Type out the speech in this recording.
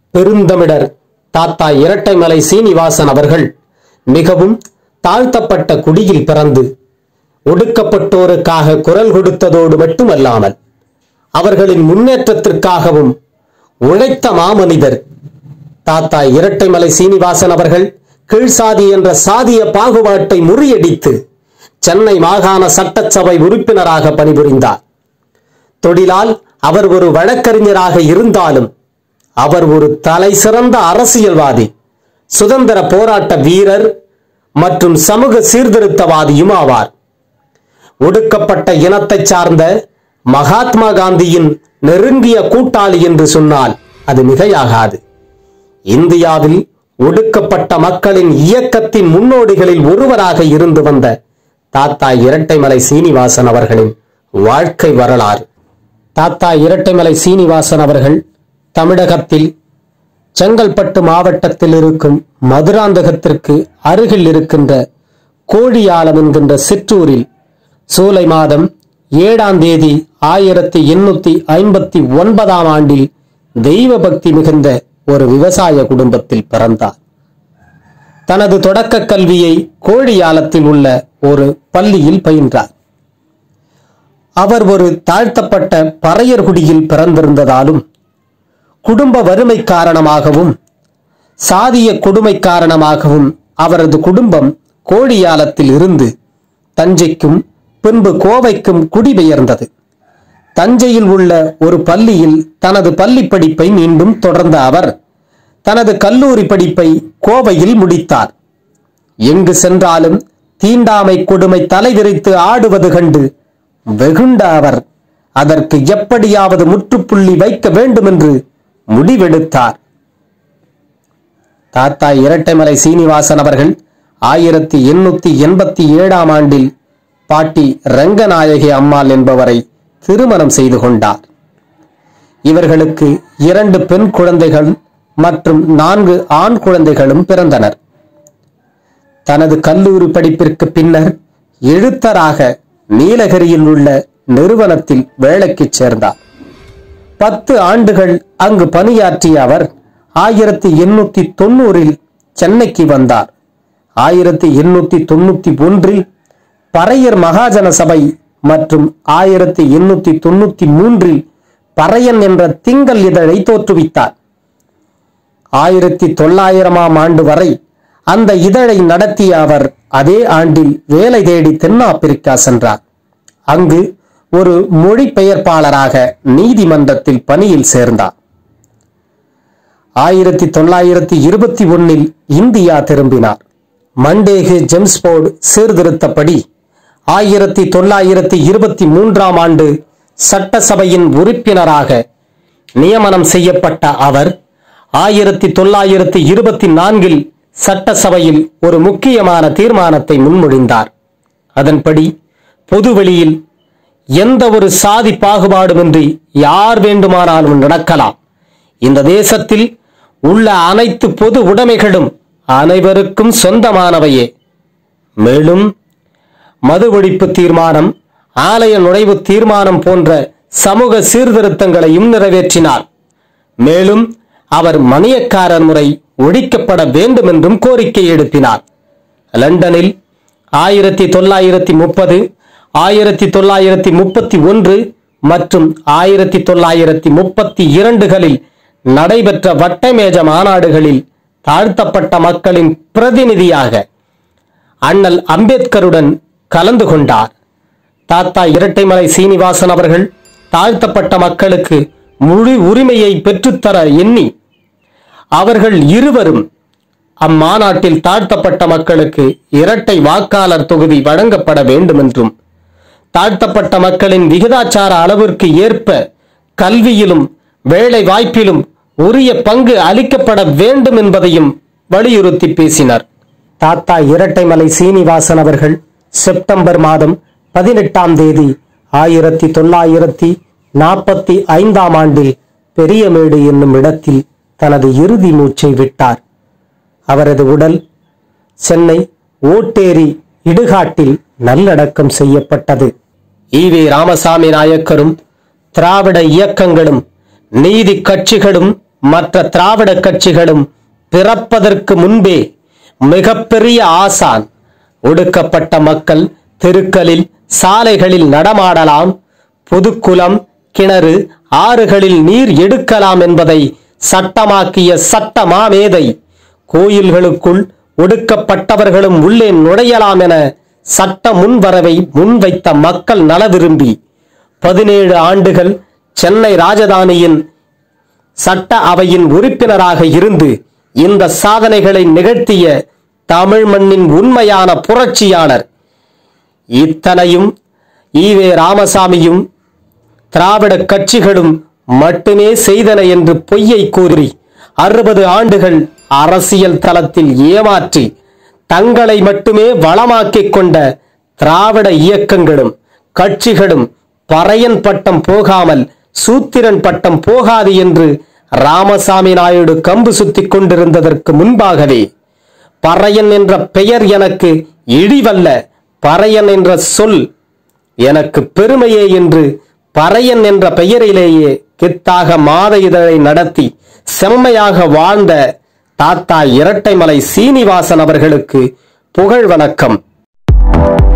பெருந்தமிழர் தாத்தா இரட்டைமலை சீனிவாசன் அவர்கள் மிகவும் தாழ்த்தப்பட்ட குடியில் பிறந்து ஒடுக்கப்பட்டோருக்காக குரல் கொடுத்ததோடு மட்டுமல்லாமல் அவர்களின் முன்னேற்றத்திற்காகவும் உழைத்த மாமனிதர் தாத்தா இரட்டைமலை சீனிவாசன் அவர்கள் கீழ்சாதி என்ற சாதிய பாகுபாட்டை முறியடித்து சென்னை மாகாண சட்டசபை உறுப்பினராக பணிபுரிந்தார் தொழிலால் அவர் ஒரு வழக்கறிஞராக இருந்தாலும் அவர் ஒரு தலை சிறந்த அரசியல்வாதி சுதந்திர போராட்ட வீரர் மற்றும் சமூக சீர்திருத்தவாதியும் ஆவார் ஒடுக்கப்பட்ட இனத்தைச் சார்ந்த மகாத்மா காந்தியின் நெருங்கிய கூட்டாளி என்று சொன்னால் அது மிகையாகாது இந்தியாவில் ஒடுக்கப்பட்ட மக்களின் இயக்கத்தின் முன்னோடிகளில் ஒருவராக இருந்து வந்த தாத்தா இரட்டைமலை சீனிவாசன் அவர்களின் வாழ்க்கை வரலாறு தாத்தா இரட்டைமலை சீனிவாசன் அவர்கள் தமிழகத்தில் செங்கல்பட்டு மாவட்டத்தில் இருக்கும் மதுராந்தகத்திற்கு அருகில் இருக்கின்ற கோழியாலம் என்கின்ற சிற்றூரில் சூலை மாதம் ஏழாம் தேதி ஆயிரத்தி எண்ணூத்தி ஐம்பத்தி ஒன்பதாம் ஆண்டில் தெய்வ பக்தி மிகுந்த ஒரு விவசாய குடும்பத்தில் பிறந்தார் தனது தொடக்க கல்வியை கோழியாலத்தில் உள்ள ஒரு பள்ளியில் பயின்றார் அவர் ஒரு தாழ்த்தப்பட்ட பறையர்குடியில் பிறந்திருந்ததாலும் குடும்ப வறுமை காரணமாகவும் சாதிய கொடுமை காரணமாகவும் அவரது குடும்பம் கோழியாலத்தில் இருந்து தஞ்சைக்கும் பின்பு கோவைக்கும் குடிபெயர்ந்தது தஞ்சையில் உள்ள ஒரு பள்ளியில் தனது பள்ளி படிப்பை மீண்டும் தொடர்ந்த அவர் தனது கல்லூரி படிப்பை கோவையில் முடித்தார் எங்கு சென்றாலும் தீண்டாமை கொடுமை தலைவிரித்து ஆடுவது கண்டு வெகுண்ட அவர் அதற்கு எப்படியாவது முற்றுப்புள்ளி வைக்க வேண்டும் என்று முடிவெடுத்தார் தாத்தா இரட்டைமலை சீனிவாசன் அவர்கள் ஆயிரத்தி எண்ணூத்தி எண்பத்தி ஏழாம் ஆண்டில் பாட்டி ரங்கநாயகி அம்மாள் என்பவரை திருமணம் செய்து கொண்டார் இவர்களுக்கு இரண்டு பெண் குழந்தைகள் மற்றும் நான்கு ஆண் குழந்தைகளும் பிறந்தனர் தனது கல்லூரி படிப்பிற்கு பின்னர் எழுத்தராக நீலகிரியில் உள்ள நிறுவனத்தில் வேலைக்கு சேர்ந்தார் பத்து ஆண்டுகள் அங்கு பணியாற்றிய அவர் ஆயிரத்தி எண்ணூத்தி தொண்ணூறில் சென்னைக்கு வந்தார் ஆயிரத்தி எண்ணூத்தி தொண்ணூத்தி ஒன்றில் பறையர் மகாஜன சபை மற்றும் ஆயிரத்தி எண்ணூத்தி தொண்ணூத்தி மூன்றில் பறையன் என்ற திங்கள் இதழை தோற்றுவித்தார் ஆயிரத்தி தொள்ளாயிரமாம் ஆண்டு வரை அந்த இதழை நடத்திய அவர் அதே ஆண்டில் வேலை தேடி தென்னாப்பிரிக்கா சென்றார் அங்கு ஒரு மொழிபெயர்ப்பாளராக நீதிமன்றத்தில் பணியில் சேர்ந்தார் ஆயிரத்தி தொள்ளாயிரத்தி இருபத்தி ஒன்னில் இந்தியா திரும்பினார் மண்டேகு ஜெம்ஸ்போர்டு சீர்திருத்தப்படி ஆயிரத்தி தொள்ளாயிரத்தி இருபத்தி மூன்றாம் ஆண்டு சட்டசபையின் உறுப்பினராக நியமனம் செய்யப்பட்ட அவர் ஆயிரத்தி தொள்ளாயிரத்தி இருபத்தி நான்கில் சட்டசபையில் ஒரு முக்கியமான தீர்மானத்தை முன்மொழிந்தார் அதன்படி பொதுவெளியில் எந்த ஒரு சாதி பாகுபாடுமின்றி யார் வேண்டுமானாலும் நடக்கலாம் இந்த தேசத்தில் உள்ள அனைத்து பொது உடைமைகளும் அனைவருக்கும் சொந்தமானவையே மேலும் மது ஒழிப்பு தீர்மானம் ஆலய நுழைவு தீர்மானம் போன்ற சமூக சீர்திருத்தங்களையும் நிறைவேற்றினார் மேலும் அவர் மணியக்காரர் முறை ஒழிக்கப்பட வேண்டும் என்றும் கோரிக்கை எழுப்பினார் லண்டனில் ஆயிரத்தி தொள்ளாயிரத்தி முப்பது ஆயிரத்தி தொள்ளாயிரத்தி முப்பத்தி ஒன்று மற்றும் ஆயிரத்தி தொள்ளாயிரத்தி முப்பத்தி இரண்டுகளில் நடைபெற்ற வட்டமேஜ மாநாடுகளில் தாழ்த்தப்பட்ட மக்களின் பிரதிநிதியாக அண்ணல் அம்பேத்கருடன் கலந்து கொண்டார் தாத்தா இரட்டைமலை சீனிவாசன் அவர்கள் தாழ்த்தப்பட்ட மக்களுக்கு முழு உரிமையை பெற்றுத்தர எண்ணி அவர்கள் இருவரும் அம்மாநாட்டில் தாழ்த்தப்பட்ட மக்களுக்கு இரட்டை வாக்காளர் தொகுதி வழங்கப்பட வேண்டும் என்றும் தாழ்த்தப்பட்ட மக்களின் விகிதாச்சார அளவிற்கு ஏற்ப கல்வியிலும் வேலை வாய்ப்பிலும் உரிய பங்கு அளிக்கப்பட வேண்டும் என்பதையும் வலியுறுத்தி பேசினார் தாத்தா இரட்டைமலை சீனிவாசன் அவர்கள் செப்டம்பர் மாதம் பதினெட்டாம் தேதி ஆயிரத்தி தொள்ளாயிரத்தி நாற்பத்தி ஐந்தாம் ஆண்டில் பெரியமேடு என்னும் இடத்தில் தனது இறுதி மூச்சை விட்டார் அவரது உடல் சென்னை ஓட்டேரி இடுகாட்டில் நல்லடக்கம் செய்யப்பட்டது ஈவே ராமசாமி நாயக்கரும் திராவிட இயக்கங்களும் நீதி கட்சிகளும் மற்ற திராவிட கட்சிகளும் பிறப்பதற்கு முன்பே மிகப்பெரிய ஆசான் ஒடுக்கப்பட்ட மக்கள் தெருக்களில் சாலைகளில் நடமாடலாம் பொதுக்குளம் கிணறு ஆறுகளில் நீர் எடுக்கலாம் என்பதை சட்டமாக்கிய சட்ட மாமேதை கோயில்களுக்குள் ஒடுக்கப்பட்டவர்களும் உள்ளே நுழையலாம் என சட்ட முன்வரவை முன்வைத்த மக்கள் நல விரும்பி பதினேழு ஆண்டுகள் சென்னை ராஜதானியின் சட்ட அவையின் உறுப்பினராக இருந்து இந்த சாதனைகளை நிகழ்த்திய தமிழ் மண்ணின் உண்மையான புரட்சியாளர் இத்தனையும் ஈவே ராமசாமியும் திராவிட கட்சிகளும் மட்டுமே செய்தன என்று பொய்யை கூறி அறுபது ஆண்டுகள் அரசியல் தளத்தில் ஏமாற்றி தங்களை மட்டுமே வளமாக்கிக் கொண்ட திராவிட இயக்கங்களும் கட்சிகளும் பறையன் பட்டம் போகாமல் சூத்திரன் பட்டம் போகாது என்று ராமசாமி நாயுடு கம்பு சுத்திக் கொண்டிருந்ததற்கு முன்பாகவே பறையன் என்ற பெயர் எனக்கு இழிவல்ல பறையன் என்ற சொல் எனக்கு பெருமையே என்று பறையன் என்ற பெயரிலேயே கித்தாக மாத இதழை நடத்தி செம்மையாக வாழ்ந்த தாத்தா இரட்டைமலை சீனிவாசன் அவர்களுக்கு புகழ் வணக்கம்